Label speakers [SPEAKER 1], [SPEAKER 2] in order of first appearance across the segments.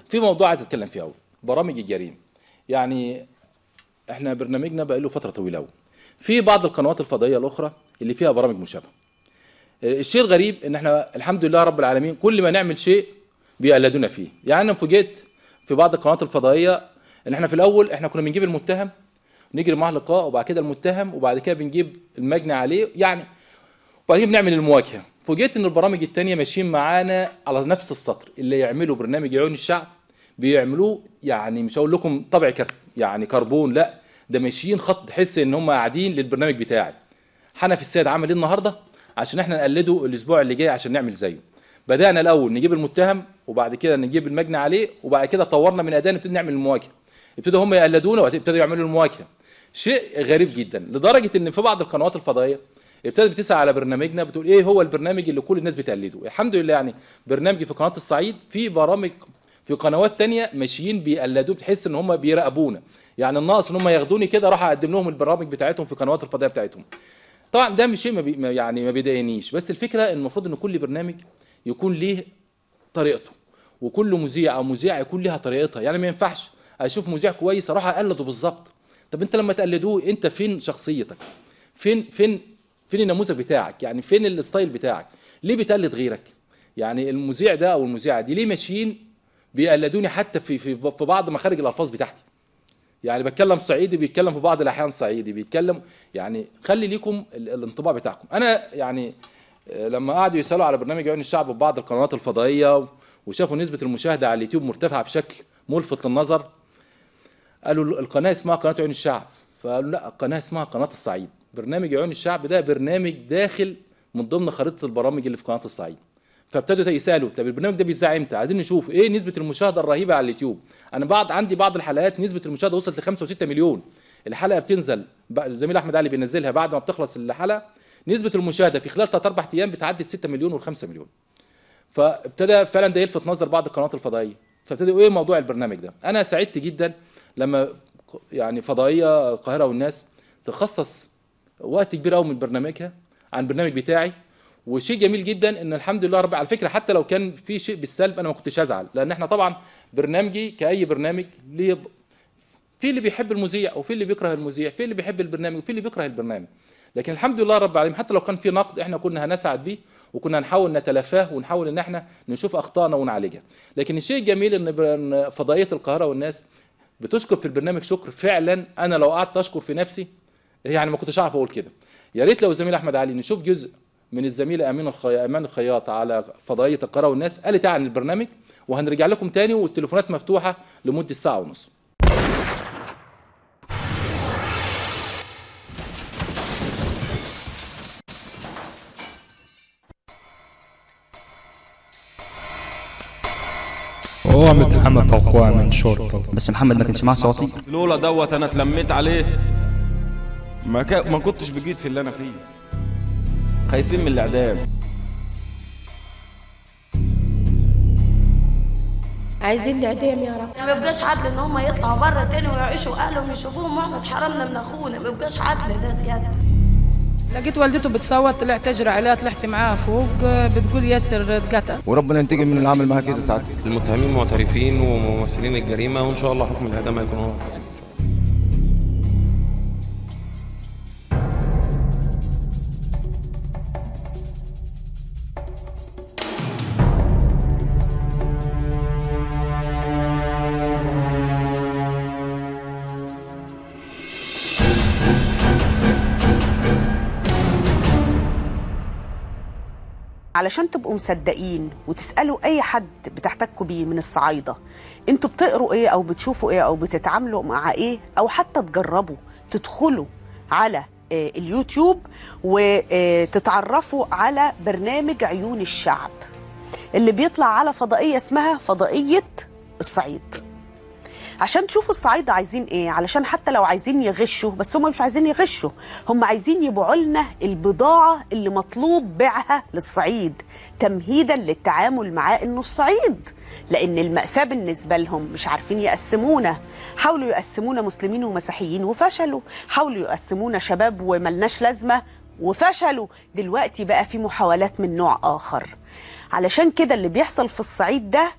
[SPEAKER 1] في موضوع عايز اتكلم فيه قوي برامج الجريمه يعني احنا برنامجنا بقى له فتره طويله قوي في بعض القنوات الفضائيه الاخرى اللي فيها برامج مشابهه الشيء الغريب ان احنا الحمد لله رب العالمين كل ما نعمل شيء بيقلدونا فيه يعني انا فوجئت في بعض القنوات الفضائيه ان احنا في الاول احنا كنا بنجيب المتهم نجري معاه لقاء وبعد كده المتهم وبعد كده بنجيب المجني عليه يعني وبعدين بنعمل المواجهه فوجئت ان البرامج التانية ماشيين معانا على نفس السطر اللي يعملوا برنامج عيون الشعب بيعملوه يعني مش هقول لكم طبع كر يعني كربون لا ده ماشيين خط تحس ان هم قاعدين للبرنامج بتاعي حنفي السيد عمل ايه النهارده عشان احنا نقلده الاسبوع اللي جاي عشان نعمل زيه بدانا الاول نجيب المتهم وبعد كده نجيب المجني عليه وبعد كده طورنا من اداه نبتدي نعمل المواجهه ابتدوا هم يقلدونا وابتدوا يعملوا المواجهه شيء غريب جدا لدرجه ان في بعض القنوات الفضائيه ابتدت بتسال على برنامجنا بتقول ايه هو البرنامج اللي كل الناس بتقلده الحمد لله يعني برنامجي في قناه الصعيد في برامج في قنوات تانية ماشيين بيقلدوه بتحس ان هم بيراقبونا يعني الناقص ان هم ياخدوني كده راح اقدم لهم البرامج بتاعتهم في قنوات الفضائيه بتاعتهم طبعا ده مش شيء ما بي ما يعني ما بيضايقنيش بس الفكره ان المفروض ان كل برنامج يكون ليه طريقته وكل مذيع او مذيع يكون ليها طريقتها يعني ما ينفعش اشوف مذيع كويس اروح اقلده بالظبط طب انت لما تقلدوه انت فين شخصيتك فين فين فين النموذج بتاعك يعني فين الستايل بتاعك ليه بتقلد غيرك يعني المذيع ده او المذيعه دي ليه ماشيين بيقلدوني حتى في في في بعض مخارج الالفاظ بتاعتي يعني بتكلم صعيدي بيتكلم في بعض الاحيان صعيدي بيتكلم يعني خلي ليكم ال- الانطباع بتاعكم انا يعني آه، لما قعدوا يسالوا على برنامج عيون الشعب في بعض القنوات الفضائيه وشافوا نسبه المشاهده على اليوتيوب مرتفعه بشكل ملفت للنظر قالوا القناه اسمها قناه عيون الشعب فقالوا لا القناه اسمها قناه الصعيد برنامج عيون الشعب ده برنامج داخل من ضمن خريطه البرامج اللي في قناه الصعيد فابتدوا يسالوا طب البرنامج ده بيذاع امتى عايزين نشوف ايه نسبه المشاهده الرهيبه على اليوتيوب انا بعض عندي بعض الحلقات نسبه المشاهده وصلت ل 5 و6 مليون الحلقه بتنزل بقى- الزميل احمد علي بينزلها بعد ما بتخلص الحلقه نسبه المشاهده في خلال 3 4 ايام بتعدي ال 6 مليون وال 5 مليون فابتدى فعلا ده يلفت نظر بعض القنوات الفضائيه فابتدوا ايه موضوع البرنامج ده انا سعدت جدا لما ق- يعني فضائيه القاهره والناس تخصص وقت كبير قوي من برنامجها عن البرنامج بتاعي وشيء جميل جدا ان الحمد لله رب على فكره حتى لو كان في شيء بالسلب انا ما كنتش هزعل لان احنا طبعا برنامجي كاي برنامج ليه ب- في اللي بيحب المذيع وفي اللي بيكره المذيع في اللي بيحب البرنامج وفي اللي بيكره البرنامج لكن الحمد لله رب العالمين حتى لو كان في نقد احنا كنا هنسعد بيه وكنا نحاول نتلافاه ونحاول ان احنا نشوف اخطائنا ونعالجها لكن الشيء الجميل ان بر- إن فضائيه القاهره والناس بتشكر في البرنامج شكر فعلا انا لو قعدت اشكر في نفسي يعني ما كنتش اعرف اقول كده يا ريت لو الزميل احمد علي نشوف جزء من الزميله امين الخي... امان الخياط على فضائيه القاهره والناس قالت إيه عن البرنامج وهنرجع لكم تاني والتليفونات مفتوحه لمده ساعه ونص
[SPEAKER 2] هو مثل محمد فوقوع من شرطه
[SPEAKER 3] بس محمد ما كانش معاه صوتي
[SPEAKER 4] لولا دوت انا اتلميت عليه ما كا... ما كنتش بجيت في اللي انا فيه خايفين من الاعدام
[SPEAKER 5] عايزين الاعدام يا رب
[SPEAKER 6] ما بيبقاش عدل ان هم يطلعوا بره تاني ويعيشوا اهلهم يشوفوهم واحنا اتحرمنا من اخونا ما بيبقاش عدل ده زياده
[SPEAKER 7] لقيت والدته بتصوت طلعت اجري عليها طلعت معاها فوق بتقول ياسر اتقتل
[SPEAKER 8] وربنا ينتقم من اللي عمل معاها كده ساعتها
[SPEAKER 9] المتهمين معترفين وممثلين الجريمة وإن شاء الله حكم الإعدام هيكون هو
[SPEAKER 10] علشان تبقوا مصدقين وتسألوا أي حد بتحتكوا بيه من الصعايدة انتوا بتقروا ايه او بتشوفوا ايه او بتتعاملوا مع ايه او حتى تجربوا تدخلوا على آه، اليوتيوب وتتعرفوا على برنامج عيون الشعب اللي بيطلع على فضائية اسمها فضائية الصعيد عشان تشوفوا الصعايدة عايزين ايه علشان حتى لو عايزين يغشوا بس هم مش عايزين يغشوا هم عايزين يبيعوا لنا البضاعة اللي مطلوب بيعها للصعيد تمهيدا للتعامل معاه انه الصعيد لان المأساة بالنسبة لهم مش عارفين يقسمونا حاولوا يقسمونا مسلمين ومسيحيين وفشلوا حاولوا يقسمونا شباب وملناش لازمة وفشلوا دلوقتي بقى في محاولات من نوع آخر علشان كده اللي بيحصل في الصعيد ده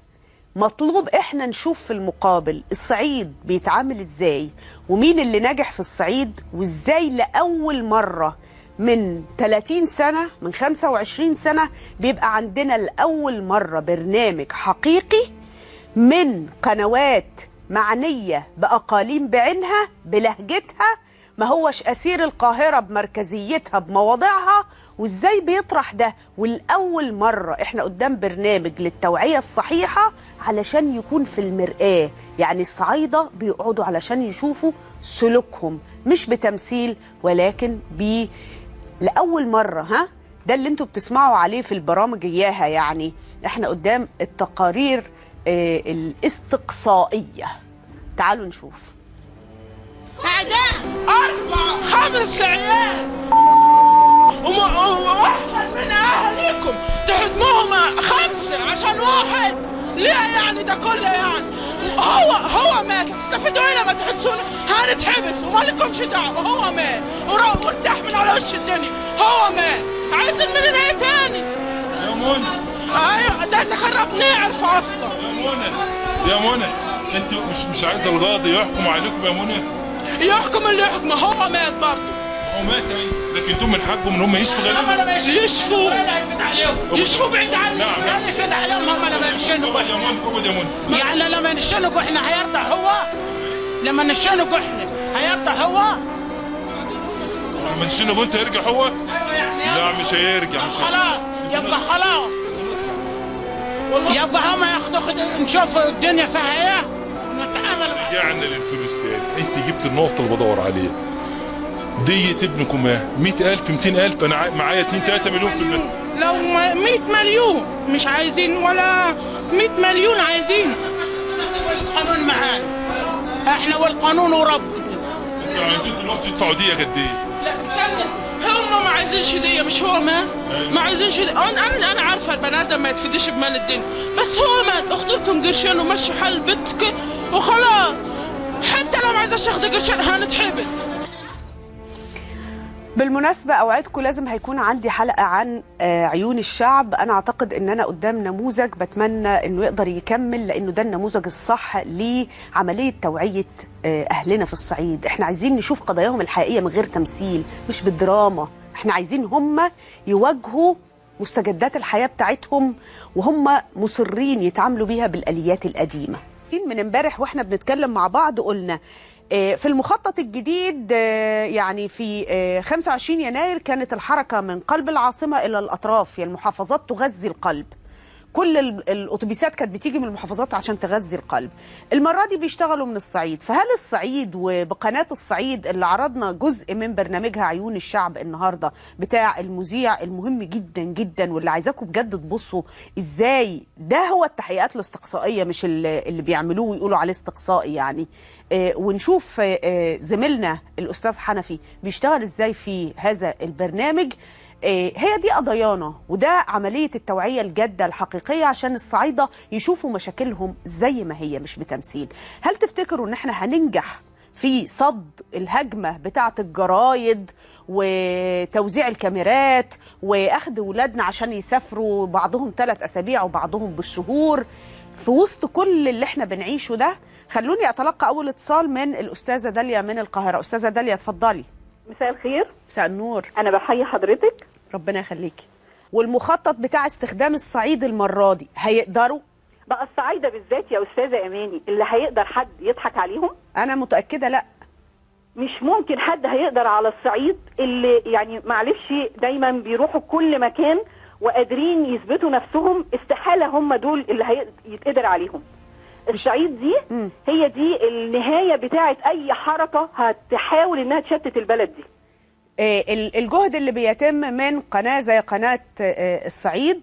[SPEAKER 10] مطلوب احنا نشوف في المقابل الصعيد بيتعامل ازاي ومين اللي نجح في الصعيد وازاي لأول مرة من 30 سنة من 25 سنة بيبقى عندنا لأول مرة برنامج حقيقي من قنوات معنية بأقاليم بعينها بلهجتها ما هوش أسير القاهرة بمركزيتها بمواضعها وإزاي بيطرح ده والأول مرة إحنا قدام برنامج للتوعية الصحيحة علشان يكون في المرآة يعني الصعايدة بيقعدوا علشان يشوفوا سلوكهم مش بتمثيل ولكن ب لأول مرة ها ده اللي انتوا بتسمعوا عليه في البرامج إياها يعني احنا قدام التقارير آه، الاستقصائية تعالوا نشوف
[SPEAKER 3] أعداء أربع خمس عيال وم- وأحسن من أهليكم تهدموهم خمسة عشان واحد ليه يعني ده كله يعني هو هو مات تستفيدوا ايه لما تحسونا هنتحبس وما لكمش دعوه هو مات ورا- وارتاح من على وش الدنيا هو مات عايزين مننا ايه تاني
[SPEAKER 11] يا منى
[SPEAKER 3] ايوه ده اذا كان ربنا يعرف اصلا
[SPEAKER 11] يا منى يا منى انت مش مش عايزه القاضي يحكم عليكم يا منى
[SPEAKER 3] يحكم اللي يحكم هو مات برضه
[SPEAKER 11] هو مات اهي لكن دول من حقهم ان هم يشفوا غالبا
[SPEAKER 3] يشفوا يشفوا بعيد عني
[SPEAKER 11] نعم
[SPEAKER 12] يعني يفيد عليهم هم لما ينشنقوا
[SPEAKER 11] اقعد يا منى اقعد يا منى
[SPEAKER 12] يعني لما نشنقوا احنا هيرضى هو لما نشنقوا احنا هيرضى هو
[SPEAKER 11] لما تشيلوا انت يرجع هو لا مش هيرجع مش هيرجع.
[SPEAKER 12] خلاص يبقى خلاص يبقى هم ياخدوا خد- نشوف الدنيا فيها ايه ونتعامل مع
[SPEAKER 11] رجعنا للفلوس تاني انت جبت النقطه اللي بدور عليها دية ابنكم ايه 100000 200000 انا عا- معايا 2 3 مليون في البيت
[SPEAKER 3] لو ما- 100 مليون مش عايزين ولا 100 مليون عايزين
[SPEAKER 12] القانون معانا احنا والقانون ورب
[SPEAKER 11] انتوا عايزين دلوقتي تدفعوا دية قد ايه؟
[SPEAKER 3] لا استنى استنى. هم ما عايزينش دية مش هو مات ما عايزينش دية. انا انا انا عارفه البني ادم ما يتفديش بمال الدنيا بس هو مات اخدتهم قرشين ومشوا حال بنتك وخلاص حتى لو ما عايزاش اخد قرشين هنتحبس
[SPEAKER 10] بالمناسبة أوعدكم لازم هيكون عندي حلقة عن آه، عيون الشعب أنا أعتقد أن أنا قدام نموذج بتمنى أنه يقدر يكمل لأنه ده النموذج الصح لعملية توعية آه، أهلنا في الصعيد إحنا عايزين نشوف قضاياهم الحقيقية من غير تمثيل مش بالدراما إحنا عايزين هم يواجهوا مستجدات الحياة بتاعتهم وهم مصرين يتعاملوا بيها بالآليات القديمة من امبارح واحنا بنتكلم مع بعض قلنا آه، في المخطط الجديد آه، يعني في آه، 25 يناير كانت الحركة من قلب العاصمة إلى الأطراف يعني المحافظات تغذي القلب كل ال- الأتوبيسات كانت بتيجي من المحافظات عشان تغذي القلب المرة دي بيشتغلوا من الصعيد فهل الصعيد وبقناة الصعيد اللي عرضنا جزء من برنامجها عيون الشعب النهاردة بتاع المذيع المهم جدا جدا واللي عايزاكم بجد تبصوا ازاي ده هو التحقيقات الاستقصائية مش اللي اللي بيعملوه ويقولوا عليه استقصائي يعني آه، ونشوف آه، آه، زميلنا الأستاذ حنفي بيشتغل ازاي في هذا البرنامج آه، هي دي قضايانا وده عملية التوعية الجادة الحقيقية عشان الصعايدة يشوفوا مشاكلهم زي ما هي مش بتمثيل هل تفتكروا ان احنا هننجح في صد الهجمة بتاعة الجرايد وتوزيع الكاميرات واخد ولادنا عشان يسافروا بعضهم ثلاث اسابيع وبعضهم بالشهور في وسط كل اللي احنا بنعيشه ده خلوني اتلقى اول اتصال من الاستاذه داليا من القاهره استاذه داليا اتفضلي
[SPEAKER 13] مساء الخير
[SPEAKER 10] مساء النور
[SPEAKER 13] انا بحيي حضرتك
[SPEAKER 10] ربنا يخليكي والمخطط بتاع استخدام الصعيد المره دي هيقدروا
[SPEAKER 13] بقى الصعايده بالذات يا استاذه اماني اللي هيقدر حد يضحك عليهم
[SPEAKER 10] انا متاكده لا
[SPEAKER 13] مش ممكن حد هيقدر على الصعيد اللي يعني معلش دايما بيروحوا كل مكان وقادرين يثبتوا نفسهم استحاله هم دول اللي هيتقدر عليهم الصعيد دي هي دي النهايه بتاعت اي حركه هتحاول انها تشتت البلد دي
[SPEAKER 10] آه، ال- الجهد اللي بيتم من قناه زي قناه آه، الصعيد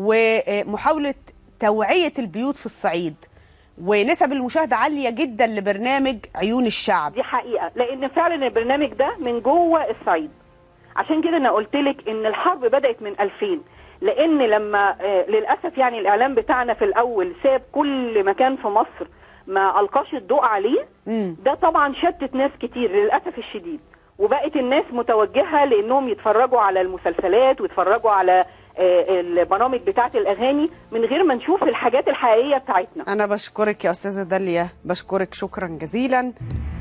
[SPEAKER 10] ومحاوله توعيه البيوت في الصعيد ونسب المشاهده عاليه جدا لبرنامج عيون الشعب
[SPEAKER 13] دي حقيقه لان فعلا البرنامج ده من جوه الصعيد عشان كده انا قلت لك ان الحرب بدات من 2000 لان لما آه، للاسف يعني الاعلام بتاعنا في الاول ساب كل مكان في مصر ما القاش الضوء عليه ده طبعا شتت ناس كتير للاسف الشديد وبقت الناس متوجهه لانهم يتفرجوا على المسلسلات ويتفرجوا على آه، البرامج بتاعه الاغاني من غير ما نشوف الحاجات الحقيقيه بتاعتنا
[SPEAKER 10] انا بشكرك يا استاذه داليا بشكرك شكرا جزيلا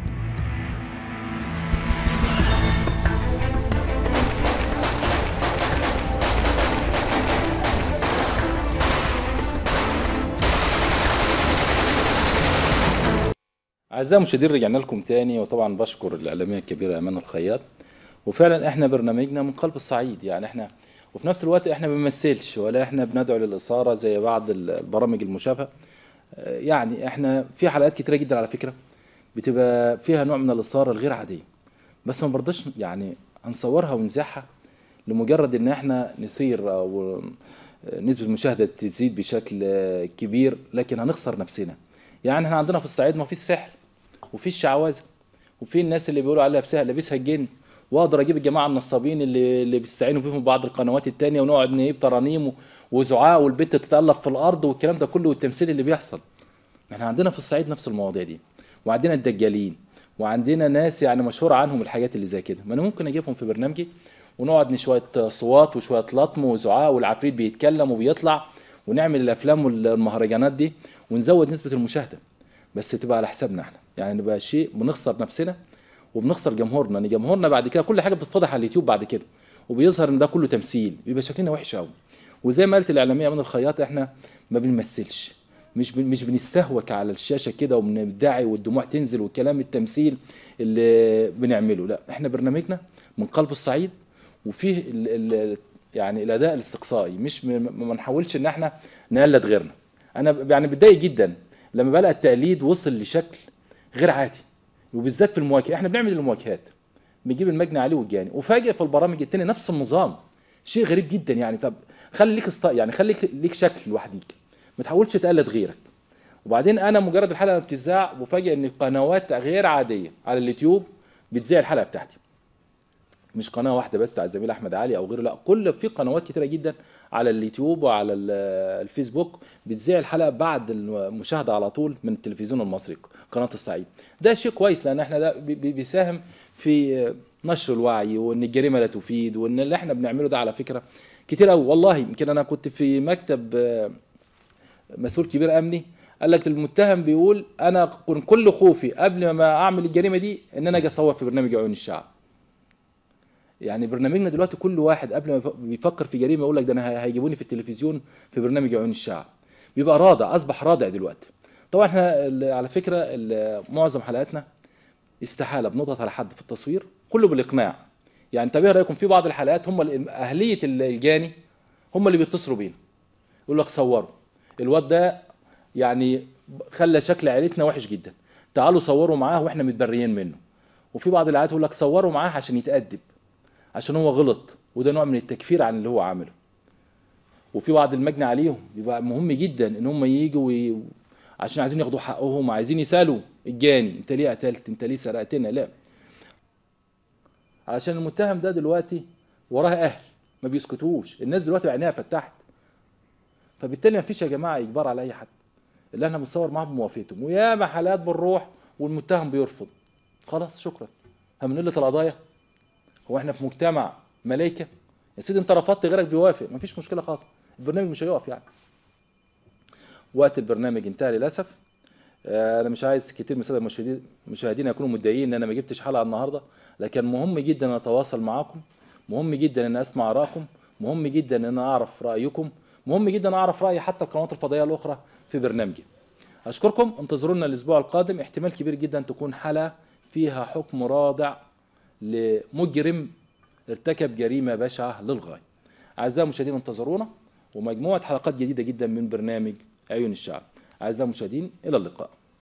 [SPEAKER 1] أعزائي المشاهدين رجعنا لكم تاني وطبعا بشكر الإعلامية الكبيرة أمان الخياط وفعلا احنا برنامجنا من قلب الصعيد يعني احنا وفي نفس الوقت احنا ما بنمثلش ولا احنا بندعو للإثارة زي بعض البرامج المشابهة آه، يعني احنا في حلقات كتيرة جدا على فكرة بتبقى فيها نوع من الإثارة الغير عادية بس ما برضاش يعني هنصورها ونذاعها لمجرد ان احنا نثير او نسبة المشاهدة تزيد بشكل كبير لكن هنخسر نفسنا يعني احنا عندنا في الصعيد ما فيش سحر وفي الشعوذة وفي الناس اللي بيقولوا عليها لابسها لابسها الجن واقدر اجيب الجماعه النصابين اللي اللي بيستعينوا فيهم بعض القنوات التانية ونقعد نجيب ترانيم و- وزعاق والبت تتألف في الارض والكلام ده كله والتمثيل اللي بيحصل احنا عندنا في الصعيد نفس المواضيع دي وعندنا الدجالين وعندنا ناس يعني مشهور عنهم الحاجات اللي زي كده ما انا ممكن اجيبهم في برنامجي ونقعد شويه صوات وشويه لطم وزعاق والعفريت بيتكلم وبيطلع ونعمل الافلام والمهرجانات دي ونزود نسبه المشاهده بس تبقى على حسابنا احنا يعني نبقى شيء بنخسر نفسنا وبنخسر جمهورنا ان جمهورنا بعد كده كل حاجه بتتفضح على اليوتيوب بعد كده وبيظهر ان ده كله تمثيل بيبقى شكلنا وحش قوي وزي ما قالت الاعلاميه من الخياط احنا ما بنمثلش مش بن مش بنستهوك على الشاشه كده وبندعي والدموع تنزل والكلام التمثيل اللي بنعمله لا احنا برنامجنا من قلب الصعيد وفيه ال ال يعني الاداء الاستقصائي مش م- ما ما نحاولش ان احنا نقلد غيرنا انا ب- يعني بتضايق جدا لما بلاقي التقليد وصل لشكل غير عادي وبالذات في المواجهه احنا بنعمل المواجهات بنجيب المجني عليه والجاني وفاجئ في البرامج التانية نفس النظام شيء غريب جدا يعني طب خلي ليك اسط... يعني خلي ليك- ليك شكل لوحديك ما تحاولش تقلد غيرك وبعدين انا مجرد الحلقه ما بتذاع بفاجئ ان قنوات غير عاديه على اليوتيوب بتذيع الحلقه بتاعتي مش قناه واحده بس بتاع الزميل احمد علي او غيره لا كل في قنوات كتيره جدا على اليوتيوب وعلى ال- الفيسبوك بتذيع الحلقه بعد المشاهده على طول من التلفزيون المصري قناه الصعيد ده شيء كويس لان احنا ده بي- بي- بيساهم في نشر الوعي وان الجريمه لا تفيد وان اللي احنا بنعمله ده على فكره كتير قوي والله يمكن انا كنت في مكتب آه، مسؤول كبير امني قال لك المتهم بيقول انا كن كل خوفي قبل ما اعمل الجريمه دي ان انا اجي اصور في برنامج عيون الشعب يعني برنامجنا دلوقتي كل واحد قبل ما يف- بيفكر في جريمه يقول لك ده انا هيجيبوني في التلفزيون في برنامج عيون الشعب بيبقى رادع اصبح رادع دلوقتي طبعا احنا ال- على فكره ال- معظم حلقاتنا استحاله بنضغط على حد في التصوير كله بالاقناع يعني طب ايه رايكم في بعض الحلقات هم ال- اهليه ال- الجاني هم اللي بيتصلوا بينا يقول لك صوروا الواد ده يعني خلى شكل عيلتنا وحش جدا تعالوا صوروا معاه واحنا متبريين منه وفي بعض العائلات يقول لك صوروا معاه عشان يتأدب عشان هو غلط وده نوع من التكفير عن اللي هو عمله وفي بعض المجني عليهم بيبقى مهم جدا ان هم يجوا وي... عشان عايزين ياخدوا حقهم عايزين يسالوا الجاني انت ليه قتلت انت ليه سرقتنا لا علشان المتهم ده دلوقتي وراه اهل ما بيسكتوش الناس دلوقتي عينيها فتحت فبالتالي ما فيش يا جماعه اجبار على اي حد اللي احنا بنصور معاهم بموافقتهم وياما حالات بنروح والمتهم بيرفض خلاص شكرا هنقلة القضايا هو احنا في مجتمع ملايكه يا سيدي انت رفضت غيرك بيوافق مفيش مشكله خالص البرنامج مش هيقف يعني وقت البرنامج انتهى للاسف آه، انا مش عايز كتير من الساده المشاهدين المشاهدين يكونوا متضايقين ان انا ما جبتش حلقه النهارده لكن مهم جدا ان اتواصل معاكم مهم جدا ان اسمع ارائكم مهم جدا ان انا اعرف رايكم مهم جدا اعرف راي حتى القنوات الفضائيه الاخرى في برنامجي اشكركم انتظرونا الاسبوع القادم احتمال كبير جدا تكون حلقه فيها حكم رادع لمجرم ارتكب جريمه بشعه للغايه اعزائي المشاهدين انتظرونا ومجموعه حلقات جديده جدا من برنامج عيون الشعب اعزائي المشاهدين الى اللقاء